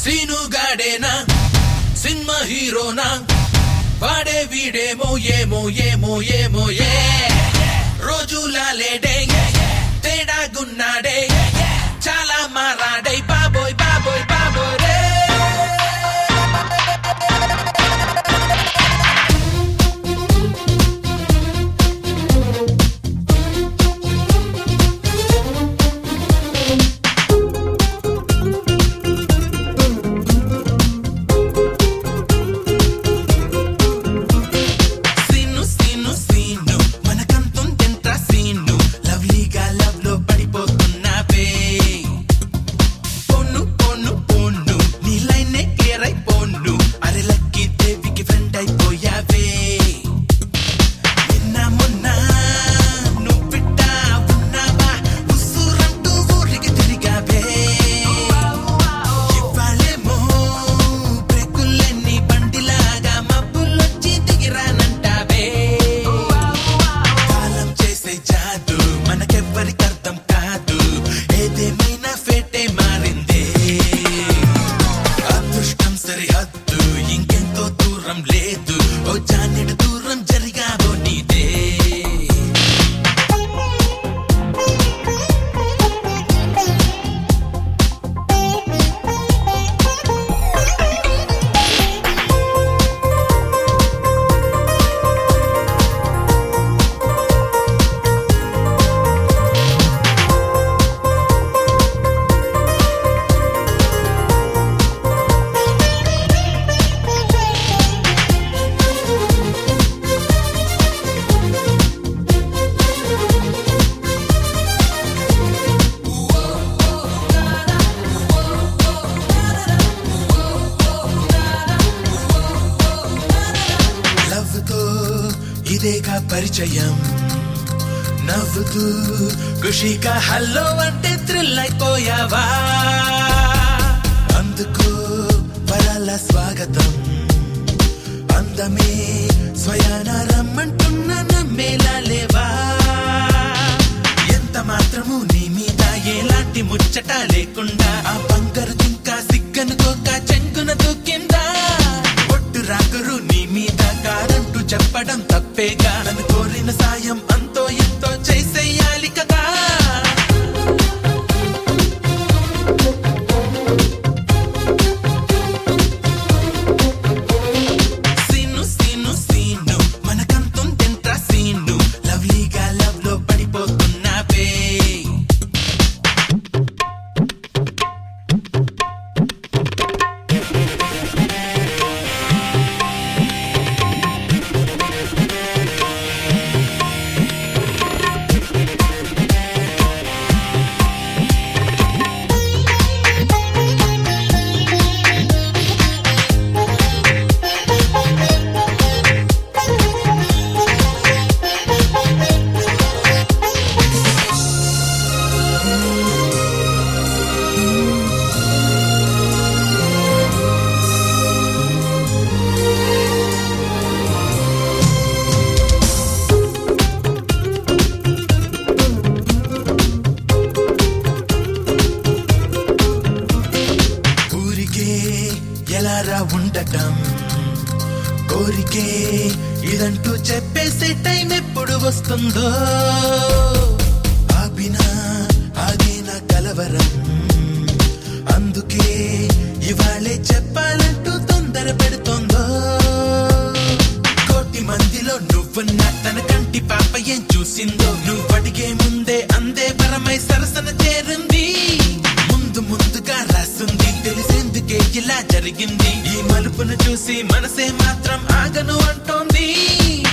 సీనుగాడేనా cinema హీరోనా వాడే వీడేమో ఏమో ఏమో ఏమో ఏ రోజులా లేడే తేడాగున్నాడే చాలా మారాడే బాబోయ్ బాబోయ్ బాబోయ్ రే సీను సీను సీను మనకంతుందెంత సీను లవ్లీగా లవ్ లో పడిపోతున్నావే పొన్ను పొన్ను పొన్ను నీ లైనే క్లియర్ అయిపోను అరే లక్కీ దేవికి ఫ్రెండ్ అయిపోయావే నిన్న మొన్న నువ్విట్టా ఉన్నావా ఉస్సురంటూ ఊరికి తిరిగావే ఇవ్వాలేమో బ్రేకులన్నీ బండిలాగా మబ్బులొచ్చి దిగిరానంటావే కాలం చేసే జాదు మనకెవ్వరికి అర్థం కాదు ఏదేమైనా ఫేటే మారిందే అదృష్టం సరిహద్దు ఇంకెంతో దూరం లేదు ఓ జానెడు దూరం జరిగావో నీదే లవ్తో ఇదేగా పరిచయం నవ్వుతూ ఖుషిగా హల్లో అంటే థ్రిల్ అయిపోయావా అందుకు వరాల స్వాగతం అందమే స్వయాన రమ్మంటున్న నమ్మేలా లేవా ఎంత మాత్రము నీ మీద ఎలాంటి ముచ్చట లేకుండా ఆ బంగారు ఇంకా సిగ్గనుకోక చెంగున దూకిందా ఒట్టు రాకురు నీ మీద కారంటూ చెప్పడం తప్పేగా నన్ను కోరిన సాయం అంతో ఎంతో చేసేయాలి కదా సీను సీను సీను మనకంతుందెంత సీను లవ్లీగా లవ్ లో పడిపోతున్నావే ఊరికే ఎలారా ఉండటం కోరికే ఇదంటూ చెప్పేసే టైం ఎప్పుడు వస్తుందో ఆపినా ఆగిన కలవరం అందుకే ఇవాళే చెప్పాలంటూ తొందర పెడుతోందో కోటి మందిలో నువ్వున్న తన కంటి పాప ఏం చూసిందో నువ్వు అడిగే ముందే అందే పరమై సరసన చేరింది ముందు ముందుగా రాస్తుంది తెలిసేందుకే ఇలా జరిగింది ఈ మలుపును చూసి మనసే మాత్రం ఆగను అంటోంది